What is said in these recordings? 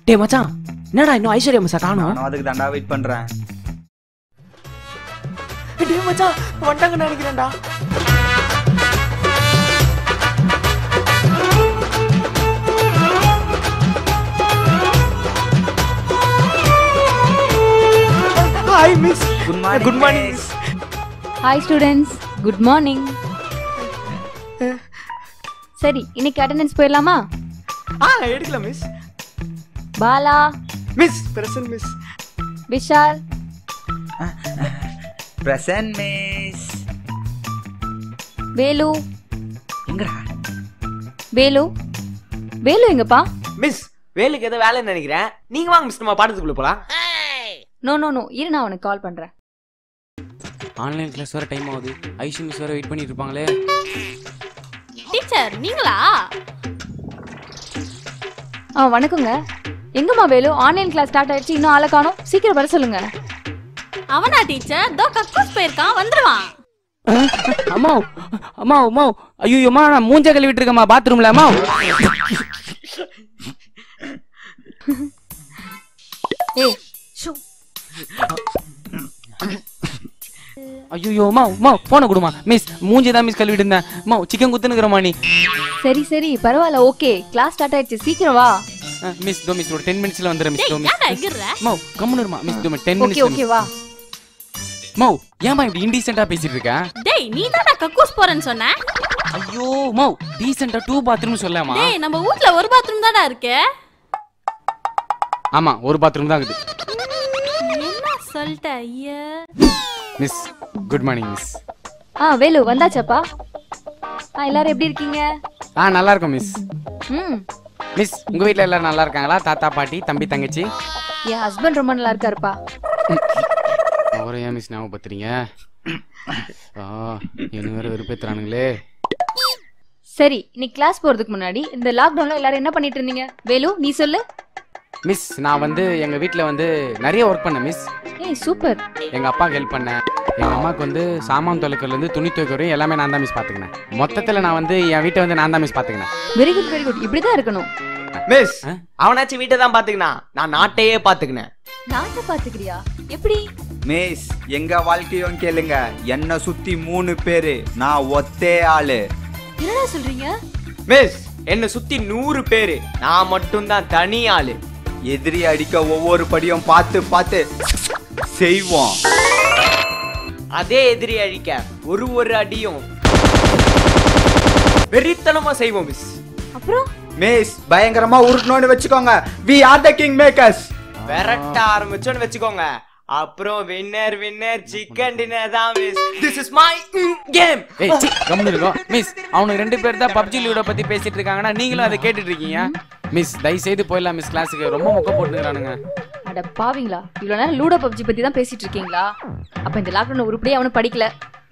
டேய் மச்சான் என்னடா இன்னும் ஐஸ்வர்யா மிஸ் காணோம் நானும் அதுக்கு தாண்டா வெயிட் பண்றேன் டேய் மச்சான் வந்துட்டாங்கன்னு நினைக்கிறேன்டா hi miss good morning good morning miss hi students good morning சரி இன்னைக்கு அட்டெண்டன்ஸ் போயிடலாமா ஆ எடுக்கலாம் miss Bala miss present miss Vishal present miss Velu எங்கடா வேலு வேலு எங்கப்பா மிஸ் வேலுக்கு ஏதோ வேலைன்னு நினைக்கிறேன் நீங்க வாங்க மிஸ் நம்ம பாடத்துக்குள்ள போலாம் நோ நோ நோ இரு நான் உனக்கு கால் பண்றேன் ஆன்லைன் கிளாஸ் வர டைம் ஆகுது ஐஷு மிஸ் வர வெயிட் பண்ணிட்டு இருப்பாங்களே டீச்சர் நீங்களா ஆ வணக்கங்க எங்கம்மா வேலு ஆன்லைன் கிளாஸ் ஸ்டார்ட் ஆயிடுச்சு இன்னும் ஆளை காணோம் சீக்கிரம் வர சொல்லுங்க அவனா டீச்சர் தோ கக்கூஸ் போயிருக்கான் வந்துருவான் அம்மா அம்மா அம்மா ஐயோ அம்மா நான் மூஞ்ச கழுவிட்டு இருக்கேம்மா பாத்ரூம்ல அம்மா ஏய் ஷூ ஐயோ அம்மா அம்மா போனை கொடுமா மிஸ் மூஞ்சி தான் மிஸ் கழுவிட்டு இருந்தேன் அம்மா சிக்கன் குத்துனுக்குறமா நீ சரி சரி பரவாயில்ல ஓகே கிளாஸ் ஸ்டார்ட் ஆயிடுச்சு சீக்கிரம் வா மிஸ் தோ மிஸ் ஒரு டென் மினிட்ஸ்ல வந்துடுறேன் மிஸ் தோ மிஸ் ஏன்டா எகிர்ற அம்மா கம்முனுமா மிஸ் தோ டென் ஓகே ஓகே மினிட்ஸ் வா மௌ ஏமா இப்படி இன்டீசென்ட்டா பேசிட்டு இருக்க டேய் நீ தானே கக்கூஸ் போறேன்னு சொன்ன ஐயோ மௌ டீசென்ட்டா டூ பாத்ரூம் சொல்லாமா டேய் நம்ம வீட்ல ஒரு பாத்ரூம் தானே இருக்கு ஆமா ஒரு பாத்ரூம் தான் இருக்குது என்ன சொல்லிட்ட ஐயா மிஸ் குட் மார்னிங் மிஸ் ஆ வேலு வந்தாச்சாப்பா ஆ எல்லாரும் எப்படி இருக்கீங்க ஆ நல்லா இருக்கும் மிஸ் ம் மிஸ் உங்க வீட்ல எல்லாரும் நல்லா இருக்காங்களா தாத்தா பாட்டி தம்பி தங்கச்சி என் ஹஸ்பண்ட் ரொம்ப நல்லா இருக்காருப்பா அவரை ஏன் மிஸ் ஞாபகப்படுத்துறீங்க ஆ என்ன வேற வெறுப்பேத்துறானுங்களே சரி நீ கிளாஸ் போறதுக்கு முன்னாடி இந்த லாக்டவுன்ல எல்லாரும் என்ன பண்ணிட்டு இருந்தீங்க வேலு நீ சொல்லு மிஸ் நான் வந்து எங்க வீட்ல வந்து நிறைய ஒர்க் பண்ணேன் மிஸ் ஏய் சூப்பர் எங்க அப்பாவுக்கு ஹெல்ப் பண்ணேன் எங்க அம்மாவுக்கு வந்து சாமான் துவைக்கிறதுல இருந்து துணி துவைக்கிற வரையும் எல்லாமே நான் தான் மிஸ் பாத்துக்கினேன் மொத்தத்துல நான் வந்து என் வீட்டை வந்து நான் தான் மிஸ் பாத்துக்கினேன் வெரி குட் வெரி குட் இப்படிதான் இருக்கணும் மிஸ் ஆ? அவனாச்சும் வீட்டை தான் பாத்துக்கினா நான் நாட்டையே பாத்துக்கினேன் நாட்டை பாத்துக்கிறியா எப்படி மிஸ் எங்க வாழ்க்கையும் கேளுங்க என்ன சுத்தி மூணு பேரு நான் ஒத்தே ஆளு என்னடா சொல்றீங்க மிஸ் என்ன சுத்தி நூறு பேரு நான் மட்டும் தான் தனி ஆளு எதிரி அடிக்க ஒவ்வொரு படியும் பார்த்து பார்த்து செய்வோம் அதே எதிரி அழிக்க ஒரு ஒரு அடியும் வெறித்தனமா செய்வோம் மிஸ் அப்புறம் மிஸ் பயங்கரமா உருட்டணும்னு வச்சுக்கோங்க we are the king makers விரட்ட ஆரம்பிச்சோன்னு வச்சுக்கோங்க அப்புறம் வின்னர் வின்னர் சிக்கன் டின்னர் தான் miss this is my game ஏய் சி கம்முனு இருக்கோம் மிஸ் அவனுக்கு ரெண்டு பேர் தான் பப்ஜி லூடோ பத்தி பேசிட்டு இருக்காங்கன்னா நீங்களும் அதை கேட்டுட்டு இருக்கீங்க மிஸ் தயவு செய்து போயிடலாம் மிஸ் கிளாஸுக்கு ரொம்ப மொக்க போட்டுக்கிறானுங்க அட பாவிங்களா இவ்வளவு நேரம் லூடோ பப்ஜி பத்தி தான் பேசிட்டு இருக்கீங்களா அப்ப இந்த லாக்டவுன் உருப்படியே அவனும் படிக்கல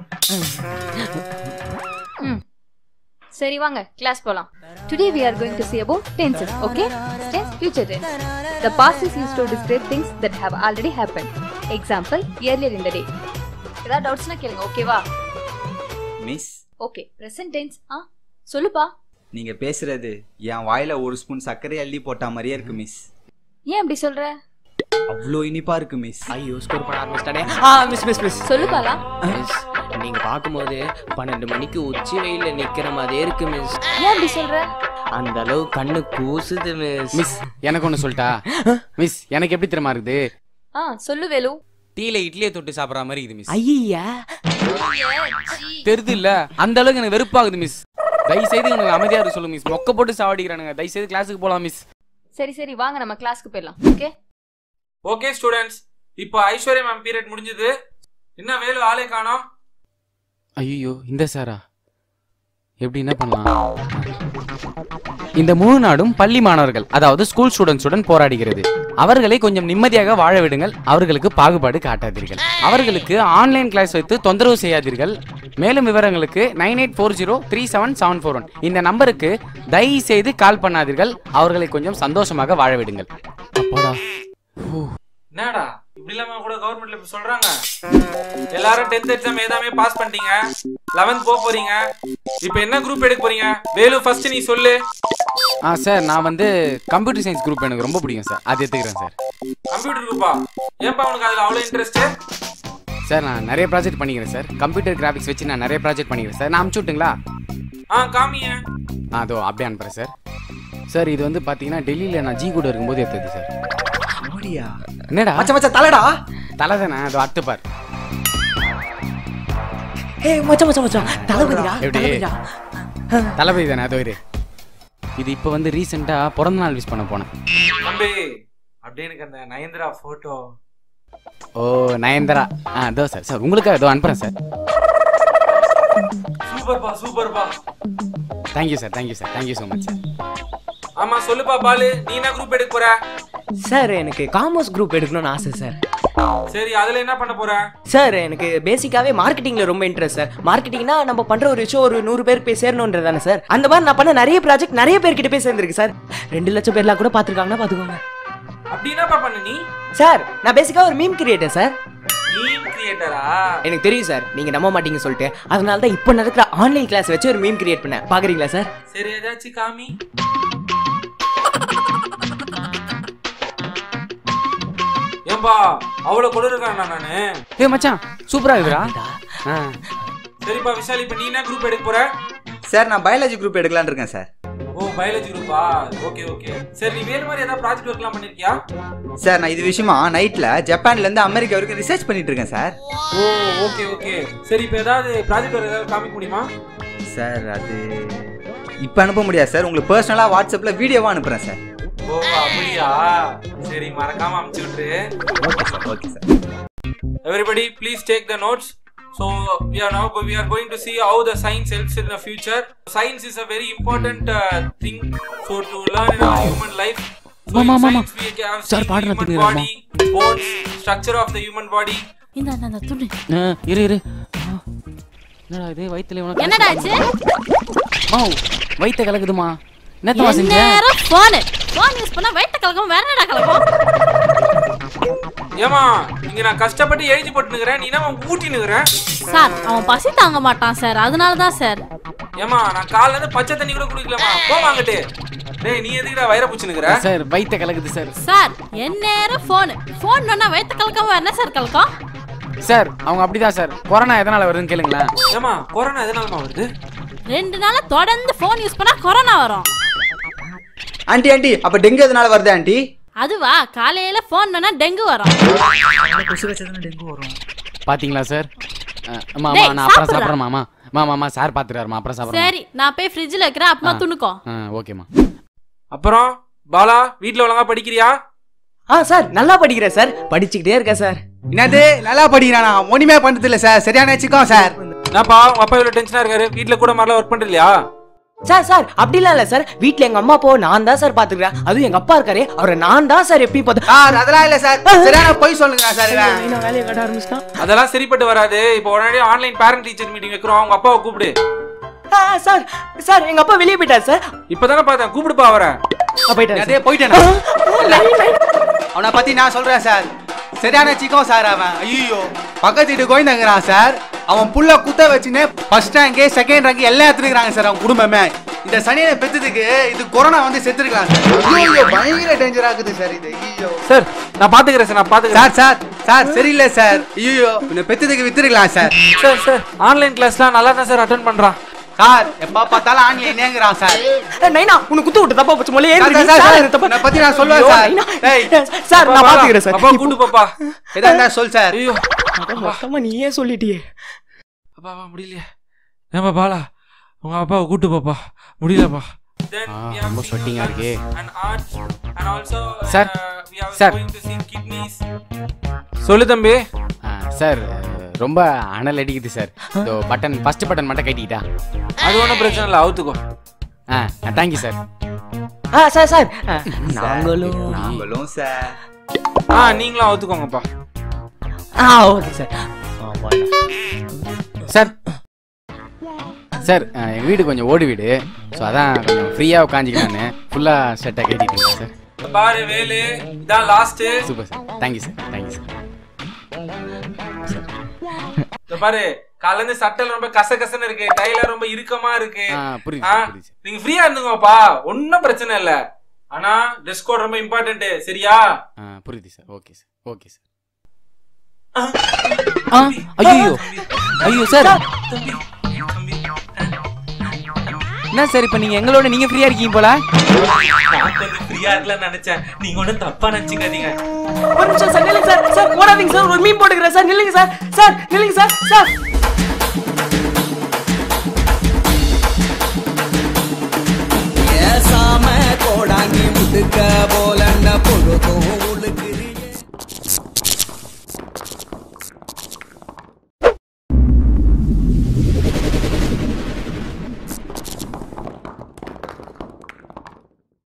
ம். சரி வாங்க கிளாஸ் போலாம் today we are going to see about tenses okay tense future tense the past is used to describe things that have already happened example earlier in the day ஏதாவது டவுட்ஸ்னா கேளுங்க ஓகேவா மிஸ் ஓகே present tense ஆ சொல்லுப்பா நீங்க பேசுறது என் வாயில ஒரு ஸ்பூன் சர்க்கரை அள்ளி போட்ட மாதிரியே இருக்கு மிஸ் ஏன் அப்படி சொல்ற அவ்வளோ இனிப்பா இருக்கு மிஸ் ஐயோ ஸ்கோர் பண்ண ஆரம்பிச்சிட்டானே ஆ மிஸ் மிஸ் மிஸ் சொல்லுப்பாலா மிஸ் நீங்க பார்க்கும்போது பன்னெண்டு மணிக்கு உச்சி வெயில்ல நிக்கிற மாதிரியே இருக்கு மிஸ் ஏன் அப்படி சொல்ற அந்த அளவு கண்ணு கூசுது மிஸ் மிஸ் எனக்கு ஒன்று சொல்லிட்டா மிஸ் எனக்கு எப்படி தெரியுமா இருக்குது ஆ சொல்லு வேலு டீல இட்லியை தொட்டு சாப்பிட்ற மாதிரி இருக்குது மிஸ் ஐயா தெரியுது இல்ல அந்த அளவுக்கு எனக்கு வெறுப்பாகுது மிஸ் தயவு செய்து எனக்கு அமைதியா இருக்க சொல்லு மிஸ் மொக்க போட்டு சாவடிக்கிறானுங்க தயவு செய்து கிளாஸுக்கு போலாம் மிஸ் சரி சரி வாங்க நம்ம கிளாஸ்க்கு போயிடலாம் ஓகே ஓகே ஸ்டூடெண்ட்ஸ் இப்போ ஐஸ்வர்யா மேம் பீரியட் முடிஞ்சது என்ன வேலு ஆளே காணோம் ஐயோ இந்த சாரா எப்படி என்ன பண்ணலாம் இந்த முழு நாடும் பள்ளி மாணவர்கள் அதாவது ஸ்கூல் ஸ்டூடெண்ட்ஸுடன் போராடுகிறது அவர்களை கொஞ்சம் நிம்மதியாக வாழ விடுங்கள் அவர்களுக்கு பாகுபாடு காட்டாதீர்கள் அவர்களுக்கு ஆன்லைன் கிளாஸ் வைத்து தொந்தரவு செய்யாதீர்கள் மேலும் விவரங்களுக்கு nine eight four zero three seven seven four one இந்த நம்பருக்கு தயவு செய்து கால் பண்ணாதீர்கள் அவர்களை கொஞ்சம் சந்தோஷமாக வாழ விடுங்கள் அப்பாடா என்னடா இப்படி இல்லாம கூட கவர்மெண்ட்ல இப்ப சொல்றாங்க எல்லாரும் டென்த் எக்ஸாம் ஏதாமே பாஸ் பண்ணிட்டீங்க லெவன்த் போக போறீங்க இப்போ என்ன குரூப் எடுக்க போறீங்க வேலு ஃபர்ஸ்ட் நீ சொல்லு ஆ சார் நான் வந்து கம்ப்யூட்டர் சயின்ஸ் குரூப் எனக்கு ரொம்ப பிடிக்கும் சார் அது எடுத்துக்கிறேன் சார் கம்ப்யூட்டர் குரூப்பா ஏன்பா உனக்கு அதுல அவ்வளவு இன்ட்ரெஸ்ட் சார் நான் நிறைய ப்ராஜெக்ட் பண்ணிக்கிறேன் சார் கம்ப்யூட்டர் கிராஃபிக்ஸ் வச்சு நான் நிறைய ப்ராஜெக்ட் பண்ணிக்கிறேன் சார் நான் அனுப்பிச்சு விட்டுங்களா ஆ காமிய ஆ அதோ அப்படியே அனுப்புகிறேன் சார் சார் இது வந்து பார்த்தீங்கன்னா டெல்லியில் நான் ஜி கூட இருக்கும்போது எடுத்தது சார் அப்படியா என்னடா மச்சான் மச்சான் தலைடா தலை தானே அதோ அத்து பார் ஏய் மச்சான் மச்சான் மச்சான் தளபதிடா எப்படி? தளபதிடா தளபதி தானே அதோ இரு இது இப்போ வந்து ரீசெண்டாக பிறந்த நாள் விஷ் பண்ண போனேன் தம்பி அப்படியே எனக்கு அந்த நயன்தரா போட்டோ ஓ நயன்தரா ஆ அதோ சார் சார் உங்களுக்கு அதோ அனுப்புகிறேன் சார் சூப்பர்பா சூப்பர்பா thank you sir thank you sir thank you so much sir ஆமா சொல்லுப்பா பாலு நீ என்ன குரூப் எடுக்க போற சார் எனக்கு காமர்ஸ் குரூப் எடுக்கணும்னு ஆசை சார் சரி அதுல என்ன பண்ண போற சார் எனக்கு பேசிக்காவே மார்க்கெட்டிங்ல ரொம்ப இன்ட்ரெஸ்ட் சார் மார்க்கெட்டிங்னா நம்ம பண்ற ஒரு விஷயம் ஒரு நூறு பேருக்கு போய் சேரணுன்றது தானே சார் அந்த மாதிரி நான் பண்ண நிறைய ப்ராஜெக்ட் நிறைய பேர்கிட்ட போய் சேர்ந்துருக்கு சார் ரெண்டு லட்சம் பேர்லாம் கூட பார்த்துருக்காங்கன்னா பார்த்துக்கோங்க அப்படி என்னப்பா பண்ண நீ சார் நான் பேசிக்கா ஒரு மீம் கிரியேட்டர் சார் மீம் கிரியேட்டரா எனக்கு தெரியும் சார் நீங்க நம்ப மாட்டீங்க சொல்லிட்டு அதனால தான் இப்போ நடக்கிற ஆன்லைன் கிளாஸ் வச்சு ஒரு மீம் கிரியேட் பண்ணேன் பாக்குறீங்களா சார் சரி ஏதாச்சும் காமி ஏன்பா அவ்வளவு கொடு இருக்கானா நானு ஏ மச்சான் சூப்பராக இருக்குடா ஆ சரிப்பா விஷால் இப்ப நீ என்ன குரூப் எடுக்க போற சார் நான் பயாலஜி குரூப் எடுக்கலாம்னு இருக்கேன் சார் ஓ பயாலஜி குரூப்பா ஓகே ஓகே சரி நீ வேறு மாதிரி ஏதாவது ப்ராஜெக்ட் ஒர்க்லாம் பண்ணிருக்கியா சார் நான் இது விஷயமா நைட்ல ஜப்பான்ல இருந்து அமெரிக்கா வரைக்கும் ரிசர்ச் பண்ணிட்டு இருக்கேன் சார் ஓ ஓகே ஓகே சரி இப்போ ஏதாவது ப்ராஜெக்ட் ஒர்க் ஏதாவது காமிக்க முடியுமா சார் அது இப்போ அனுப்ப முடியாது சார் உங்களுக்கு பர்சனலாக வாட்ஸ்அப்பில் வீடியோவாக அனுப்புகிறேன் சார் ஓ அப்படியா சரி மறக்காம அமுச்சு விட்டுரு okay sir okay sir everybody please take the notes so we are now go- we are going to see how the science helps in the future science is a very important uh, thing so to learn in our human life so Mama, in mama. science we have Sir, seen பாடுறேன் human திரும்பி body bones structure of the human body இந்த இந்த, இந்த துணி ஆ, இரு இரு ஆ, என்னடா இது வயித்துல உனக்கு என்னடா ஆச்சு மாவு வயித்த கலக்குதுமா என்னத்தமா செஞ்ச நேரம் போனு போன் யூஸ் பண்ணா வயித்த கலக்கம் வேற என்னடா கலக்கம் ஏமா இங்க நான் கஷ்டப்பட்டு எழுதி போட்டுனுக்குறேன் நீ என்ன ஊட்டினுக்குறேன் சார் அவன் பசி தாங்க மாட்டான் சார் அதனால தான் சார் ஏமா நான் காலைல இருந்து பச்சை தண்ணி கூட குடிக்கலமா போ வாங்கிட்டு டேய் நீ எதுக்குடா வயிற புச்சுனுக்குற சார் வயித்த கலக்குது சார் சார் என் நேரம் போனு போன் வேணா வயித்த கலக்கம் வேற என்ன சார் கலக்கம் சார் அவங்க அப்படிதான் சார் கொரோனா எதனால வருதுன்னு கேளுங்களேன் ஏமா கொரோனா எதனாலமா வருது ரெண்டு நாளா தொடர்ந்து போன் யூஸ் பண்ணா கொரோனா வரும் ஆண்டி ஆண்டி அப்போ டெங்கு எதனால வருது ஆண்டி அதுவா காலையில போன் வேணா டெங்கு வரும் பாத்தீங்களா சார் ஆ, மாமா டேய், நான் அப்புறம் சாப்பிடுடா. சாப்பிட்றேன் மாமா மாமா மாமா சார் பாத்துறாருமா அப்புறம் சாப்பிட்றேன் சரி நான் போய் ஃப்ரிட்ஜ்ல வைக்கிறேன் அப்புறமா ஆ. துணுக்கோ ஆ ஓகேம்மா அப்புறம் பாலா வீட்ல ஒழுங்கா படிக்கிறியா ஆ சார் நல்லா படிக்கிறேன் சார் படிச்சுக்கிட்டே இருக்கேன் சார் என்னது நல்லா படிக்கிறானா ஒன்றுமே பண்ணுறது இல்லை சார் சரியான வச்சுக்கோ சார் என்னப்பா உங்க அப்பா இவ்வளவு டென்ஷனா இருக்காரு வீட்ல கூட மாதிரிலாம் ஒர்க் பண்றியா சார் சார் அப்படிலாம் இல்ல சார் வீட்ல எங்க அம்மா அப்பாவை நான் தான் சார் பாத்துக்கிறேன் அதுவும் எங்க அப்பா இருக்காரு அவரை நான் தான் சார் எப்பயும் பார்த்து சார் அதெல்லாம் இல்லை சார் சரியான பொய் சொல்லுங்க சார் இவன். நான் வேலையை கட்ட ஆரம்பிச்சிட்டான் அதெல்லாம் சரிப்பட்டு வராது இப்போ உடனடியே ஆன்லைன் பேரண்ட் டீச்சர் மீட்டிங் வைக்கிறோம் உங்க அப்பாவை கூப்பிடு ஆ, சார் சார் எங்க அப்பா வெளியே போயிட்டார் சார் இப்பதானே பார்த்தேன் கூப்பிடுப்பா அவரை ஆ, போயிட்டாரு அதே சார். போயிட்டேன் அவனை பத்தி நான் சொல்றேன் சார் சரியான சிக்கோ சார் அவன் ஐயோ பக்கத்து வீட்டு கோயந்தங்கிறான் சார் அவன் புள்ள குத்த வச்சுன்னு ஃபர்ஸ்ட் ரேங்கு செகண்ட் ரேங்க் எல்லாம் எடுத்துருக்காங்க சார் அவன் குடும்பமே இந்த சனியனை பெத்ததுக்கு இது கொரோனா வந்து செத்துருக்கலாம் சார் ஐயோ பயங்கர டேஞ்சர் ஆகுது சார் இது ஐயோ சார் நான் பாத்துக்கிறேன் சார் நான் பாத்துக்கிறேன் சார் சார் சார் சரியில்லை சார் ஐயோ இந்த பெத்ததுக்கு வித்துருக்கலாம் சார் சார் சார் ஆன்லைன் கிளாஸ்லாம் நல்லா தான் சார் அட்டன் பண்றான் சார் எப்ப பார்த்தாலும் ஆன்லைன்லேங்கிறான் சார் ஏ, நைனா உனக்கு குத்து விட்டு தப்பா போச்சு மொழி சார், சார், சார், சார், உன்னை பத்தி நான் சொல்லுவேன் சார். டேய், சார் நான் பாத்துக்கிறேன் சார் அப்பா கூட்டு பாப்பா எதா இருந்தா சொல் சார் ஐயோ அட, மொத்தமா நீயே சொல்லிட்டியே அப்பா அப்பா முடியலையே ஏன்பா பாலா உங்க அப்பாவை கூட்டு பாப்பா முடியலப்பா Then ஆ, we have ரொம்ப seen sweating ஆ lungs இருக்கே. and hearts and also, Sir, uh, we are sir. going to see kidneys. சொல்லு தம்பி ஆ, சார் ரொம்ப அனல் அடிக்குது சார் இதோ பட்டன் ஃபர்ஸ்ட் பட்டன் மட்டும் கட்டிக்கிட்டா அது ஒன்றும் பிரச்சனை இல்லை அவுத்துக்கோ ஆ தேங்க்யூ சார் ஆ சார் சார் ஆ, நாங்களும் நாங்களும் சார் ஆ நீங்களும் அவுத்துக்கோங்கப்பா ஆ ஓகே சார் சார் சார் ஆ, எங்க வீடு கொஞ்சம் ஓடு வீடு ஸோ அதான் கொஞ்சம் ஃப்ரீயாக உட்காந்துக்கலான்னு ஃபுல்லாக ஷர்ட்டை கட்டிட்டீங்க சார் பாரு வேலு இதான் last super sir thank you sir thank you sir இந்த பாரு காலைல இருந்து சட்டையில ரொம்ப கச கசன்னு இருக்கு டைல ரொம்ப இறுக்கமா இருக்கு ஆ புரியுது ஆ, சார், புரியுது சார். நீங்க ஃப்ரீயா இருந்துங்கப்பா ஒன்னும் பிரச்சனை இல்ல ஆனா ட்ரெஸ் கோட் ரொம்ப இம்பார்ட்டன்ட் சரியா ஆ புரியுது sir okay sir okay sir ஆ ஐயோ ஐயோ சார் தம்பி தம்பி என்ன சார் இப்போ நீங்க எங்களோட நீங்க ஃப்ரீயா இருக்கீங்க போல நான் கொஞ்சம் ஃப்ரீயா இருக்கலாம்னு நினைச்சேன் நீங்க ஒன்னும் தப்பா நினைச்சுக்காதீங்க ஒரு நிமிஷம் சார் நில்லுங்க சார் சார் போடாதீங்க சார் ஒரு மீன் போட்டுக்கிறேன் சார் நில்லுங்க சார் சார் நில்லுங்க சார் சார் ஏசாம கோடாங்கி முடுக்க போலண்ட பொழுதும்